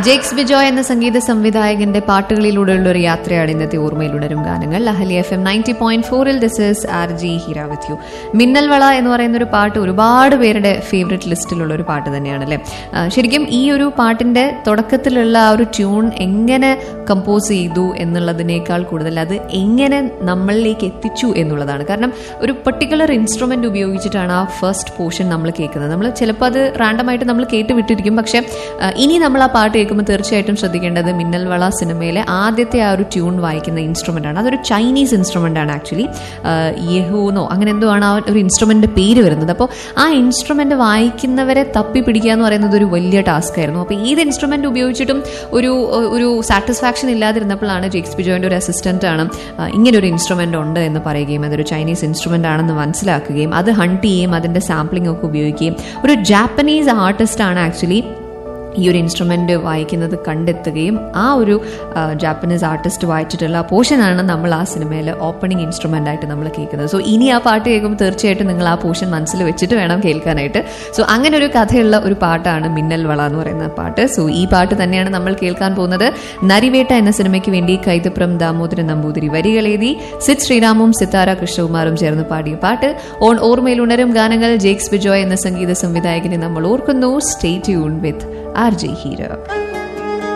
ജേക്സ് ബിജോയ് എന്ന സംഗീത സംവിധായകന്റെ പാട്ടുകളിലൂടെയുള്ള ഒരു യാത്രയാണ് ഇന്നത്തെ ഓർമ്മയിലുടരും ഗാനങ്ങൾ അഹലി എഫ് എം നയൻറ്റി പോയിന്റ് ഫോറിൽ this is R J Heera with you മിന്നൽ വള എന്ന് പറയുന്ന ഒരു പാട്ട് ഒരുപാട് പേരുടെ ഫേവറേറ്റ് ലിസ്റ്റിലുള്ള ഒരു പാട്ട് തന്നെയാണ് അല്ലേ ആ, ശരിക്കും ഈ ഒരു പാട്ടിന്റെ തുടക്കത്തിലുള്ള ആ ഒരു ട്യൂൺ എങ്ങനെ കമ്പോസ് ചെയ്തു എന്നുള്ളതിനേക്കാൾ കൂടുതൽ അത് എങ്ങനെ നമ്മളിലേക്ക് എത്തിച്ചു എന്നുള്ളതാണ് കാരണം ഒരു പെർട്ടിക്കുലർ ഇൻസ്ട്രുമെന്റ് ഉപയോഗിച്ചിട്ടാണ് ആ ഫസ്റ്റ് പോർഷൻ നമ്മൾ കേൾക്കുന്നത് നമ്മൾ ചിലപ്പോൾ അത് റാൻഡമായിട്ട് നമ്മൾ കേട്ട് വിട്ടിരിക്കും പക്ഷെ ആ, ഇനി നമ്മൾ ആ പാട്ട് കേൾക്കുമ്പോൾ തീർച്ചയായിട്ടും ശ്രദ്ധിക്കേണ്ടത് മിന്നൽ വള സിനിമയിലെ ആദ്യത്തെ ആ ഒരു ട്യൂൺ വായിക്കുന്ന ഇൻസ്ട്രുമെന്റ് ആണ് അതൊരു ചൈനീസ് ഇൻസ്ട്രുമെന്റ് ആണ് ആക്ച്വലി യഹൂന്നോ അങ്ങനെ എന്തോ ആണ് ആ ഒരു ഇൻസ്ട്രുമെന്റ് പേര് വരുന്നത് അപ്പോൾ ആ ഇൻസ്ട്രുമെന്റ് വായിക്കുന്നവരെ തപ്പി പിടിക്കുക എന്ന് പറയുന്നത് ഒരു വലിയ ടാസ്ക് ആയിരുന്നു അപ്പോൾ ഏത് ഇൻസ്ട്രുമെന്റ് ഉപയോഗിച്ചിട്ടും ഒരു ഒരു സാറ്റിസ്ഫാക്ഷൻ ഇല്ലാതിരുന്നപ്പോഴാണ് ജെക്സ് ബിജോയിന്റെ ഒരു അസിസ്റ്റന്റ് ആണ് ആ, ഇങ്ങനെ ഒരു ഇൻസ്ട്രുമെന്റ് ഉണ്ട് എന്ന് പറയുകയും അതൊരു ചൈനീസ് ഇൻസ്ട്രുമെന്റ് ആണെന്ന് മനസ്സിലാക്കുകയും അത് ഹണ്ട് ചെയ്യുകയും അതിന്റെ സാമ്പിളിംഗ് ഒക്കെ ഉപയോഗിക്കുകയും ഒരു ജാപ്പനീസ് ആർട്ടിസ്റ്റ് ആണ് ആക്ച്വലി ഈ ഒരു ഇൻസ്ട്രുമെന്റ് വായിക്കുന്നത് കണ്ടെത്തുകയും ആ ഒരു ആ, ജാപ്പനീസ് ആർട്ടിസ്റ്റ് വായിച്ചിട്ടുള്ള പോർഷനാണ് നമ്മൾ ആ സിനിമയിൽ ഓപ്പണിംഗ് ഇൻസ്ട്രുമെന്റ് ആയിട്ട് നമ്മൾ കേൾക്കുന്നത് സോ ഇനി ആ പാട്ട് കേൾക്കുമ്പോൾ തീർച്ചയായിട്ടും നിങ്ങൾ ആ പോർഷൻ മനസ്സിൽ വെച്ചിട്ട് വേണം കേൾക്കാനായിട്ട് സോ അങ്ങനെ ഒരു കഥയുള്ള ഒരു പാട്ടാണ് മിന്നൽ വള എന്ന് പറയുന്ന പാട്ട് സോ ഈ പാട്ട് തന്നെയാണ് നമ്മൾ കേൾക്കാൻ പോകുന്നത് നരിവേട്ട എന്ന സിനിമയ്ക്ക് വേണ്ടി കൈതപ്രം ദാമോദരൻ നമ്പൂതിരി വരികളെഴുതി സിത് ശ്രീരാമും സിത്താര കൃഷ്ണകുമാറും ചേർന്ന് പാടിയ പാട്ട് ഓൺ ഓർമ്മയിൽ ഉണരും ഗാനങ്ങൾ ജേക്സ് ബിജോയ് എന്ന സംഗീത സംവിധായകനെ നമ്മൾ ഓർക്കുന്നു stay tune with R J ഹീരോ